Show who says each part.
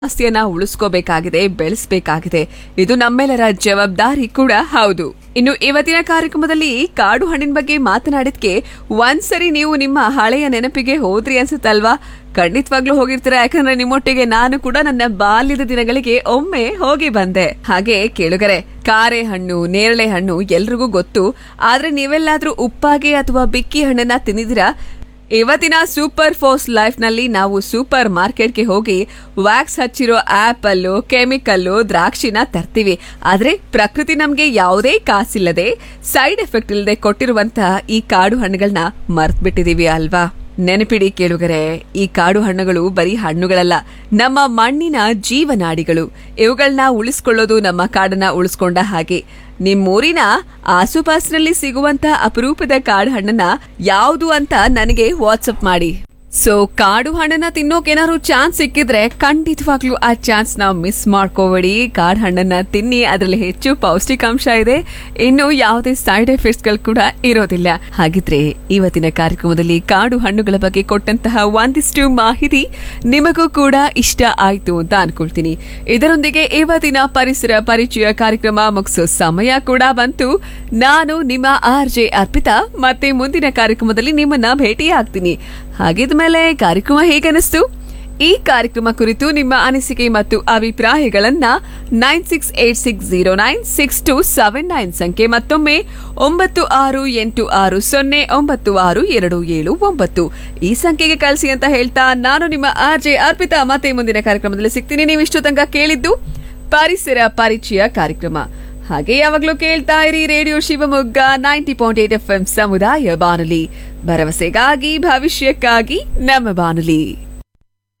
Speaker 1: ಆಸ್ತಿಯನ್ನ ಉಳಿಸ್ಕೋಬೇಕಾಗಿದೆ ಬೆಳೆಸಬೇಕಾಗಿದೆ ಇದು ನಮ್ಮೆಲ್ಲರ ಜವಾಬ್ದಾರಿ ಕೂಡ ಹೌದು ಇನ್ನು ಇವತ್ತಿನ ಕಾರ್ಯಕ್ರಮದಲ್ಲಿ ಕಾಡು ಹಣ್ಣಿನ ಬಗ್ಗೆ ಮಾತನಾಡಿದ್ಕೆ ಒಂದ್ಸರಿ ನೀವು ನಿಮ್ಮ ಹಳೆಯ ನೆನಪಿಗೆ ಹೋದ್ರಿ ಅನ್ಸುತ್ತಲ್ವಾ ಖಂಡಿತವಾಗ್ಲೂ ಹೋಗಿರ್ತೀರ ಯಾಕಂದ್ರೆ ನಿಮ್ಮೊಟ್ಟಿಗೆ ನಾನು ಕೂಡ ನನ್ನ ಬಾಲ್ಯದ ದಿನಗಳಿಗೆ ಒಮ್ಮೆ ಹೋಗಿ ಬಂದೆ ಹಾಗೆ ಕೇಳುಗರೆ ಕಾರೆ ಹಣ್ಣು ನೇರಳೆ ಹಣ್ಣು ಎಲ್ರಿಗೂ ಗೊತ್ತು ಆದ್ರೆ ನೀವೆಲ್ಲಾದ್ರೂ ಉಪ್ಪಾಗೆ ಅಥವಾ ಬಿಕ್ಕಿ ಹಣ್ಣನ್ನ ತಿಂದಿದ್ದೀರಾ ಇವತ್ತಿನ ಸೂಪರ್ ಫೋರ್ಸ್ ಲೈಫ್ ನಲ್ಲಿ ನಾವು ಸೂಪರ್ ಮಾರ್ಕೆಟ್ಗೆ ಹೋಗಿ ವ್ಯಾಕ್ಸ್ ಹಚ್ಚಿರೋ ಆಪಲ್ಲು ಕೆಮಿಕಲ್ಲು ದ್ರಾಕ್ಷಿನ ತರ್ತೀವಿ ಆದ್ರೆ ಪ್ರಕೃತಿ ನಮ್ಗೆ ಯಾವುದೇ ಕಾಸಿಲ್ಲದೆ ಸೈಡ್ ಎಫೆಕ್ಟ್ ಇಲ್ಲದೆ ಕೊಟ್ಟಿರುವಂತಹ ಈ ಕಾಡು ಹಣ್ಣುಗಳನ್ನ ಮರ್ತ್ ಬಿಟ್ಟಿದೀವಿ ಅಲ್ವಾ ನೆನಪಿಡಿ ಕೇಳುಗರೆ ಈ ಕಾಡು ಹಣ್ಣುಗಳು ಬರೀ ಹಣ್ಣುಗಳಲ್ಲ ನಮ್ಮ ಮಣ್ಣಿನ ಜೀವನಾಡಿಗಳು ಇವುಗಳನ್ನ ಉಳಿಸ್ಕೊಳ್ಳೋದು ನಮ್ಮ ಕಾಡನ್ನ ಉಳಿಸ್ಕೊಂಡ ಹಾಗೆ ನಿಮ್ಮೂರಿನ ಆಸುಪಾಸಿನಲ್ಲಿ ಸಿಗುವಂತ ಅಪರೂಪದ ಕಾಡು ಹಣ್ಣನ್ನ ಯಾವುದು ಅಂತ ನನಗೆ ವಾಟ್ಸಪ್ ಮಾಡಿ ಸೊ ಕಾಡು ಹಣ್ಣನ್ನ ತಿನ್ನೋಕೆ ಏನಾದ್ರು ಚಾನ್ಸ್ ಸಿಕ್ಕಿದ್ರೆ ಖಂಡಿತವಾಗ್ಲೂ ಆ ಚಾನ್ಸ್ ನಾವು ಮಿಸ್ ಮಾಡ್ಕೋಬೇಡಿ ಕಾಡು ಹಣ್ಣನ್ನ ತಿನ್ನಿ ಅದರಲ್ಲಿ ಹೆಚ್ಚು ಪೌಷ್ಟಿಕಾಂಶ ಇದೆ ಇನ್ನು ಯಾವುದೇ ಸೈಡ್ ಎಫೆಕ್ಟ್ಸ್ ಗಳು ಕೂಡ ಇರೋದಿಲ್ಲ ಹಾಗಿದ್ರೆ ಇವತ್ತಿನ ಕಾರ್ಯಕ್ರಮದಲ್ಲಿ ಕಾಡು ಹಣ್ಣುಗಳ ಬಗ್ಗೆ ಕೊಟ್ಟಂತಹ ಒಂದಿಷ್ಟು ಮಾಹಿತಿ ನಿಮಗೂ ಕೂಡ ಇಷ್ಟ ಆಯ್ತು ಅಂತ ಅನ್ಕೊಳ್ತೀನಿ ಇದರೊಂದಿಗೆ ಇವತ್ತಿನ ಪರಿಸರ ಪರಿಚಯ ಕಾರ್ಯಕ್ರಮ ಮುಗಿಸೋ ಸಮಯ ಕೂಡ ಬಂತು ನಾನು ನಿಮ್ಮ ಆರ್ ಜೆ ಅರ್ಪಿತಾ ಮತ್ತೆ ಮುಂದಿನ ಕಾರ್ಯಕ್ರಮದಲ್ಲಿ ನಿಮ್ಮನ್ನ ಭೇಟಿಯಾಗ್ತೀನಿ ಹಾಗಿದ್ಮೇಲೆ ಕಾರ್ಯಕ್ರಮ ಹೇಗನಿಸ್ತು ಈ ಕಾರ್ಯಕ್ರಮ ಕುರಿತು ನಿಮ್ಮ ಅನಿಸಿಕೆ ಮತ್ತು ಅಭಿಪ್ರಾಯಗಳನ್ನ nine six eight six zero nine six two seven nine ಸಂಖ್ಯೆ ಮತ್ತೊಮ್ಮೆ ಒಂಬತ್ತು ಆರು ಎಂಟು ಆರು ಸೊನ್ನೆ ಒಂಬತ್ತು ಆರು ಎರಡು ಏಳು ಒಂಬತ್ತು ಈ ಸಂಖ್ಯೆಗೆ ಕಳಿಸಿ ಅಂತ ಹೇಳ್ತಾ ನಾನು ನಿಮ್ಮ ಆರ್ ಜೆ ಅರ್ಪಿತಾ ಮತ್ತೆ ಮುಂದಿನ ಕಾರ್ಯಕ್ರಮದಲ್ಲಿ ಸಿಗ್ತೀನಿ ನೀವು ಇಷ್ಟು ತನಕ ಕೇಳಿದ್ದು ಪರಿಸರ ಪರಿಚಯ ಕಾರ್ಯಕ್ರಮ ಹಾಗೆ ಯಾವಾಗ್ಲೂ ಕೇಳ್ತಾ ಇರಿ radio Shivamogga ninety point eight F M ಸಮುದಾಯ ಬಾನುಲಿ ಭರವಸೆಗಾಗಿ ಭವಿಷ್ಯಕ್ಕಾಗಿ ನಮ್ಮ ಬಾನುಲಿ